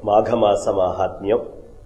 మాఘమాస మాహాత్మ్యం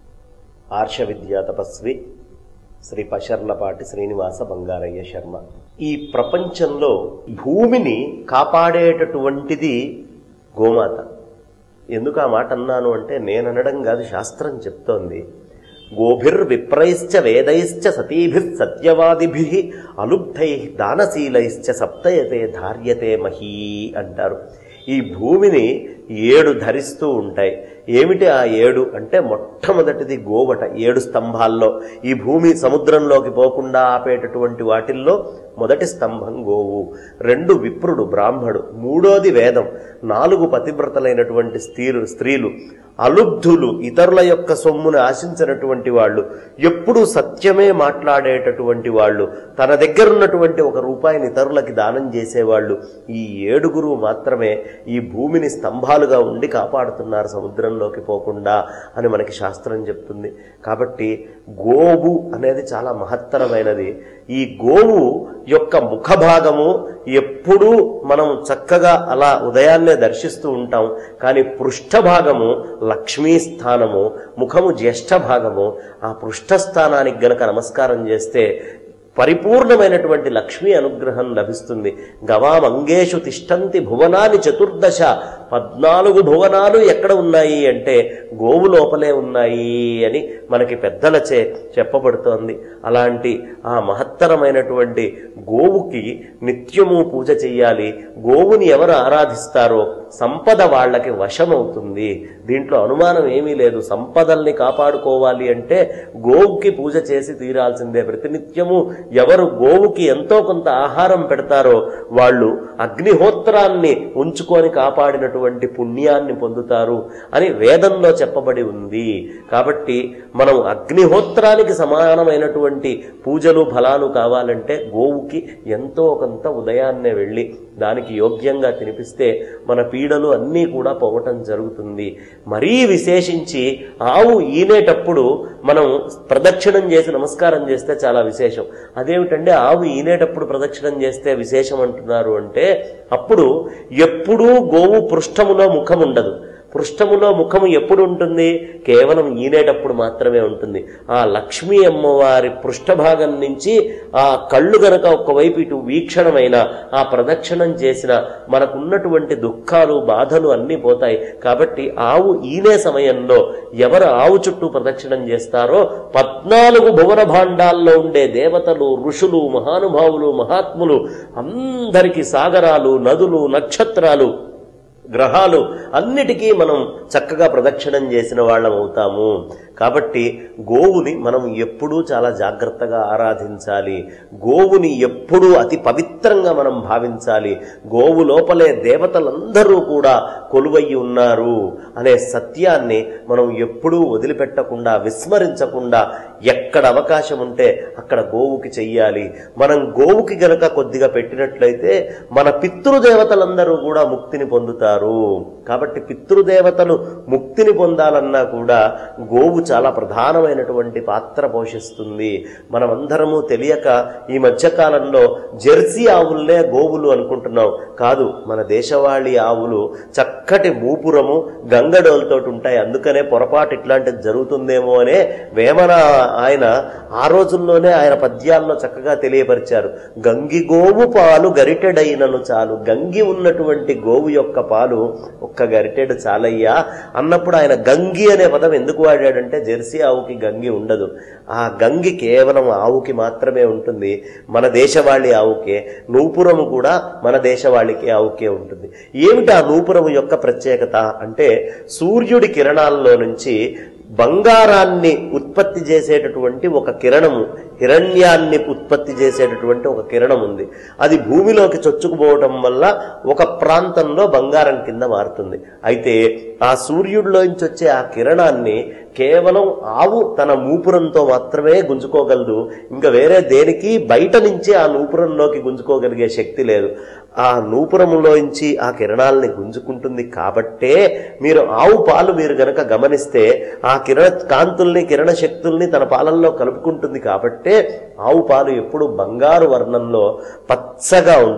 ఆర్ష విద్యా తపస్వి శ్రీ పశర్లపాటి శ్రీనివాస బంగారయ్య శర్మ ఈ ప్రపంచంలో భూమిని కాపాడేటటువంటిది గోమాత ఎందుకు ఆ మాట అన్నాను అంటే నేననడం కాదు శాస్త్రం చెప్తోంది గోభిర్ విప్రైశ్చ వేదైశ్చ సతీభి సత్యవాదిభి అలుబ్ధై దానశీలైశ్చ సప్తయతే ధార్యతే మహీ అంటారు ఈ భూమిని ఏడు ధరిస్తూ ఉంటాయి ఏమిటి ఆ ఏడు అంటే మొట్టమొదటిది గోవట ఏడు స్తంభాల్లో ఈ భూమి సముద్రంలోకి పోకుండా ఆపేటటువంటి వాటిల్లో మొదటి స్తంభం గోవు రెండు విప్రుడు బ్రాహ్మడు మూడోది వేదం నాలుగు పతివ్రతలైనటువంటి స్త్రీలు స్త్రీలు అలుబ్ధులు ఇతరుల యొక్క సొమ్మును ఆశించినటువంటి వాళ్ళు ఎప్పుడు సత్యమే మాట్లాడేటటువంటి వాళ్ళు తన దగ్గర ఉన్నటువంటి ఒక రూపాయిని ఇతరులకి దానం చేసేవాళ్ళు ఈ ఏడుగురు మాత్రమే ఈ భూమిని స్తంభాలుగా ఉండి కాపాడుతున్నారు సముద్రంలోకి పోకుండా అని మనకి శాస్త్రం చెప్తుంది కాబట్టి గోవు అనేది చాలా మహత్తరమైనది ఈ గోవు యొక్క ముఖ భాగము ఎప్పుడూ మనం చక్కగా అలా ఉదయాన్నే దర్శిస్తూ ఉంటాం కానీ పృష్ఠ భాగము లక్ష్మీ స్థానము ముఖము జ్యేష్ఠ భాగము ఆ పృష్ఠ స్థానానికి గనక నమస్కారం చేస్తే పరిపూర్ణమైనటువంటి లక్ష్మీ అనుగ్రహం లభిస్తుంది గవామంగేషు తిష్టంతి భువనాని చతుర్దశ పద్నాలుగు భువనాలు ఎక్కడ ఉన్నాయి అంటే గోవు లోపలే ఉన్నాయి అని మనకి పెద్దలచే చెప్పబడుతోంది అలాంటి ఆ మహత్తరమైనటువంటి గోవుకి నిత్యము పూజ చెయ్యాలి గోవుని ఎవరు ఆరాధిస్తారో సంపద వాళ్ళకి వశమవుతుంది దీంట్లో అనుమానం ఏమీ లేదు సంపదల్ని కాపాడుకోవాలి అంటే గోవుకి పూజ చేసి తీరాల్సిందే ప్రతినిత్యము ఎవరు గోవుకి ఎంతో కొంత ఆహారం పెడతారో వాళ్ళు అగ్నిహోత్రాన్ని ఉంచుకొని కాపాడినటువంటి పుణ్యాన్ని పొందుతారు అని వేదంలో చెప్పబడి ఉంది కాబట్టి మనం అగ్నిహోత్రానికి సమానమైనటువంటి పూజలు ఫలాలు కావాలంటే గోవుకి ఎంతో కొంత ఉదయాన్నే వెళ్ళి దానికి యోగ్యంగా తినిపిస్తే మన పీడలు అన్నీ కూడా పోవటం జరుగుతుంది మరీ విశేషించి ఆవు ఈనేటప్పుడు మనం ప్రదక్షిణం చేసి నమస్కారం చేస్తే చాలా విశేషం అదేమిటంటే ఆవు ఈనేటప్పుడు ప్రదక్షిణం చేస్తే విశేషం అంటున్నారు అంటే అప్పుడు ఎప్పుడూ గోవు పృష్ఠములో ముఖం ఉండదు పృష్ఠములో ముఖము ఎప్పుడు ఉంటుంది కేవలం ఈనేటప్పుడు మాత్రమే ఉంటుంది ఆ లక్ష్మీ అమ్మవారి పృష్ఠభాగం నుంచి ఆ కళ్ళు గనక ఒకవైపు ఇటు వీక్షణమైన ఆ ప్రదక్షిణం చేసిన మనకున్నటువంటి దుఃఖాలు బాధలు అన్నీ పోతాయి కాబట్టి ఆవు ఈనే సమయంలో ఎవరు ఆవు చుట్టూ ప్రదక్షిణం చేస్తారో పద్నాలుగు భువన భాండాల్లో ఉండే దేవతలు ఋషులు మహానుభావులు మహాత్ములు అందరికీ సాగరాలు నదులు నక్షత్రాలు గ్రహాలు అన్నిటికీ మనం చక్కగా ప్రదక్షిణం చేసిన వాళ్ళం అవుతాము కాబట్టి గోవుని మనం ఎప్పుడూ చాలా జాగ్రత్తగా ఆరాధించాలి గోవుని ఎప్పుడూ అతి పవిత్రంగా మనం భావించాలి గోవు లోపలే దేవతలందరూ కూడా కొలువయ్యి ఉన్నారు అనే సత్యాన్ని మనం ఎప్పుడూ వదిలిపెట్టకుండా విస్మరించకుండా ఎక్కడ అవకాశం ఉంటే అక్కడ గోవుకి చెయ్యాలి మనం గోవుకి గనక కొద్దిగా పెట్టినట్లయితే మన పితృదేవతలందరూ కూడా ముక్తిని పొందుతారు కాబట్టి పితృదేవతలు ముక్తిని పొందాలన్నా కూడా గోవు చాలా ప్రధానమైనటువంటి పాత్ర పోషిస్తుంది మనమందరము తెలియక ఈ మధ్యకాలంలో జెర్సీ ఆవుల్నే గోవులు అనుకుంటున్నాం కాదు మన దేశవాళీ ఆవులు చక్కటి మూపురము గంగడోలతో ఉంటాయి అందుకనే పొరపాటు ఇట్లాంటిది జరుగుతుందేమో అనే వేమన ఆయన ఆ రోజుల్లోనే ఆయన పద్యాల్లో చక్కగా తెలియపరిచారు గంగి గోవు పాలు గరిటెడైనను చాలు గంగి ఉన్నటువంటి గోవు యొక్క పాలు ఒక్క గరిటెడు చాలయ్యా అన్నప్పుడు ఆయన గంగి అనే పదం ఎందుకు వాడాడంటే జెర్సీ ఆవుకి గంగి ఉండదు ఆ గంగి కేవలం ఆవుకి మాత్రమే ఉంటుంది మన దేశవాళి ఆవుకే నూపురము కూడా మన దేశవాళికి ఆవుకే ఉంటుంది ఏమిటి ఆ నూపురము యొక్క ప్రత్యేకత అంటే సూర్యుడి కిరణాల్లో నుంచి బంగారాన్ని ఉత్పత్తి చేసేటటువంటి ఒక కిరణము హిరణ్యాన్ని ఉత్పత్తి చేసేటటువంటి ఒక కిరణం ఉంది అది భూమిలోకి చొచ్చుకుపోవటం వల్ల ఒక ప్రాంతంలో బంగారం కింద మారుతుంది అయితే ఆ సూర్యుడిలోంచి వచ్చే ఆ కిరణాన్ని కేవలం ఆవు తన మూపురంతో మాత్రమే గుంజుకోగలదు ఇంకా వేరే దేనికి బయట నుంచి ఆ నూపురంలోకి గుంజుకోగలిగే శక్తి లేదు ఆ నూపురములోంచి ఆ కిరణాలని గుంజుకుంటుంది కాబట్టే మీరు ఆవు పాలు మీరు గనక గమనిస్తే ఆ కిరణ కాంతుల్ని కిరణ శక్తుల్ని తన పాలల్లో కలుపుకుంటుంది కాబట్టే ఆవు పాలు ఎప్పుడు బంగారు వర్ణంలో పచ్చగా ఉంటాయి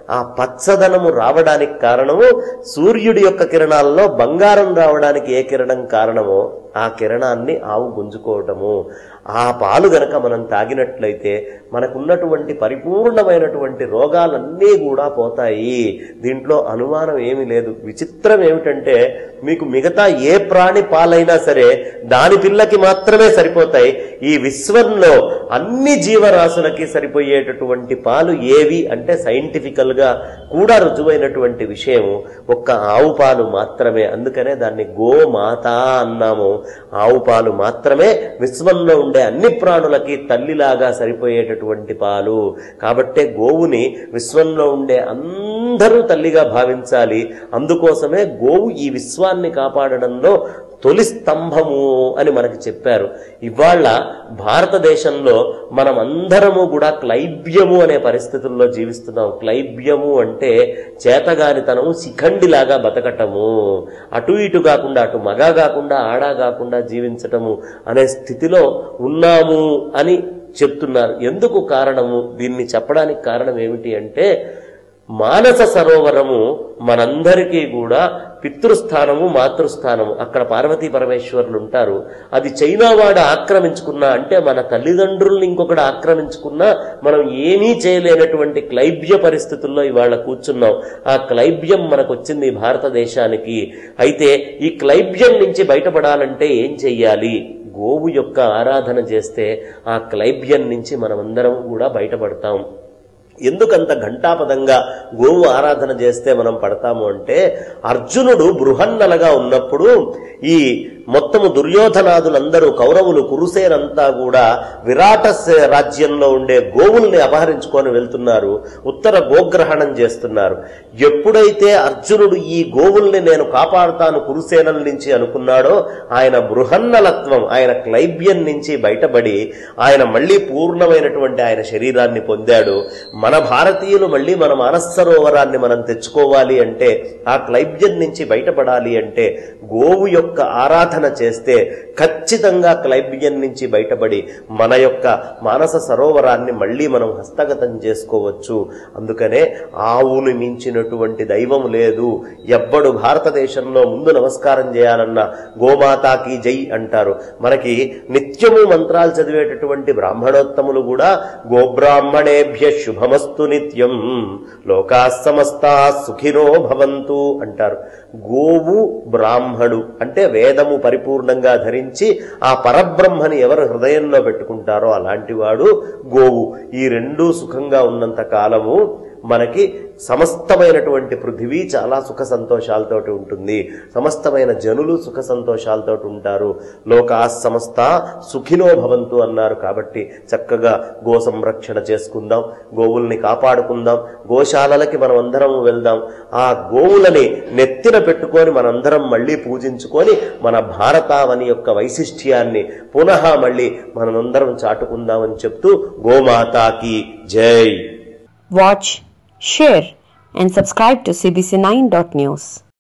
ఆ పచ్చదనము రావడానికి కారణము సూర్యుడి యొక్క కిరణాల్లో బంగారం రావడానికి ఏ కిరణం కారణమో ఆ కిరణాన్ని ఆవు గుంజుకోవటము ఆ పాలు గనక మనం తాగినట్లయితే మనకున్నటువంటి పరిపూర్ణమైనటువంటి రోగాలన్నీ కూడా పోతాయి దీంట్లో అనుమానం ఏమీ లేదు విచిత్రం ఏమిటంటే మీకు మిగతా ఏ ప్రాణి పాలైనా సరే దాని పిల్లకి మాత్రమే సరిపోతాయి ఈ విశ్వంలో అన్ని జీవరాశులకి సరిపోయేటటువంటి పాలు ఏవి అంటే సైంటిఫికల్ గా కూడా రుజువైనటువంటి విషయం ఒక్క ఆవు పాలు మాత్రమే అందుకనే దాన్ని గోమాత అన్నాము ఆవు పాలు మాత్రమే విశ్వంలో ఉండే అన్ని ప్రాణులకి తల్లిలాగా సరిపోయేటటువంటి పాలు కాబట్టే గోవుని విశ్వంలో ఉండే అందరూ తల్లిగా భావించాలి అందుకోసమే గోవు ఈ విశ్వాన్ని కాపాడడంలో తొలి స్తంభము అని మనకి చెప్పారు ఇవాళ భారతదేశంలో మనం అందరము కూడా క్లైబ్యము అనే పరిస్థితుల్లో జీవిస్తున్నాం క్లైబ్యము అంటే చేతగానితనం శిఖండిలాగా బతకటము అటు ఇటు కాకుండా అటు మగ కాకుండా ఆడా కాకుండా జీవించటము అనే స్థితిలో ఉన్నాము అని చెప్తున్నారు ఎందుకు కారణము దీన్ని చెప్పడానికి కారణం ఏమిటి అంటే మానస సరోవరము మనందరికీ కూడా పితృస్థానము మాతృస్థానము అక్కడ పార్వతీ పరమేశ్వరులు ఉంటారు అది చైనా వాడు ఆక్రమించుకున్నా అంటే మన తల్లిదండ్రుల్ని ఇంకొకటి ఆక్రమించుకున్నా మనం ఏమీ చేయలేనటువంటి క్లైబ్య పరిస్థితుల్లో ఇవాళ కూర్చున్నాం ఆ క్లైబ్యం మనకు వచ్చింది భారతదేశానికి అయితే ఈ క్లైబ్యం నుంచి బయటపడాలంటే ఏం చెయ్యాలి గోవు యొక్క ఆరాధన చేస్తే ఆ క్లైబ్యం నుంచి మనమందరం కూడా బయటపడతాం ఎందుకంత ఘంటాపదంగా గోవు ఆరాధన చేస్తే మనం పడతాము అంటే అర్జునుడు బృహన్నలగా ఉన్నప్పుడు ఈ మొత్తము దుర్యోధనాదులందరూ కౌరవులు కురుసేనంతా కూడా విరాట సే- రాజ్యంలో ఉండే గోవుల్ని అపహరించుకొని వెళ్తున్నారు ఉత్తర గోగ్రహణం చేస్తున్నారు ఎప్పుడైతే అర్జునుడు ఈ గోవుల్ని నేను కాపాడుతాను కురుసేనల నుంచి అనుకున్నాడో ఆయన బృహన్నలత్వం ఆయన క్లైబ్యం నుంచి బయటపడి ఆయన మళ్ళీ పూర్ణమైనటువంటి ఆయన శరీరాన్ని పొందాడు మన భారతీయులు మళ్ళీ మన మానసరోవరాన్ని మనం తెచ్చుకోవాలి అంటే ఆ క్లైబ్యం నుంచి బయటపడాలి అంటే గోవు యొక్క ఆరాధన చేస్తే ఖచ్చితంగా క్లైబ్యం నుంచి బయటపడి మన యొక్క మానస సరోవరాన్ని మళ్ళీ మనం హస్తగతం చేసుకోవచ్చు అందుకనే ఆవుని మించినటువంటి దైవం లేదు ఎవ్వడు భారతదేశంలో ముందు నమస్కారం చేయాలన్న గోమాతాకి జై అంటారు మనకి నిత్యము మంత్రాలు చదివేటటువంటి బ్రాహ్మణోత్తములు కూడా గోబ్రాహ్మణేభ్య శుభమస్తు నిత్యం లోకా సమస్తా సుఖినో భవంతు అంటారు గోవు బ్రాహ్మడు అంటే వేదము పరిపూర్ణంగా ధరించి ఆ పరబ్రహ్మని ఎవరు హృదయంలో పెట్టుకుంటారో అలాంటి వాడు గోవు ఈ రెండూ సుఖంగా ఉన్నంత కాలము మనకి సమస్తమైనటువంటి పృథివీ చాలా సుఖ సంతోషాలతోటి ఉంటుంది సమస్తమైన జనులు సుఖ సంతోషాలతోటి ఉంటారు లోకా సమస్త సుఖినో భవంతు అన్నారు కాబట్టి చక్కగా గో సంరక్షణ చేసుకుందాం గోవుల్ని కాపాడుకుందాం గోశాలలకి మనం అందరం వెళ్దాం ఆ గోవులని నెత్తిన పెట్టుకొని మనందరం మళ్ళీ పూజించుకొని మన భారతావని యొక్క వైశిష్ట్యాన్ని పునః మళ్ళీ మనందరం చాటుకుందామని చెప్తూ గోమాతాకి జై Watch, share, and subscribe to CBC9.news.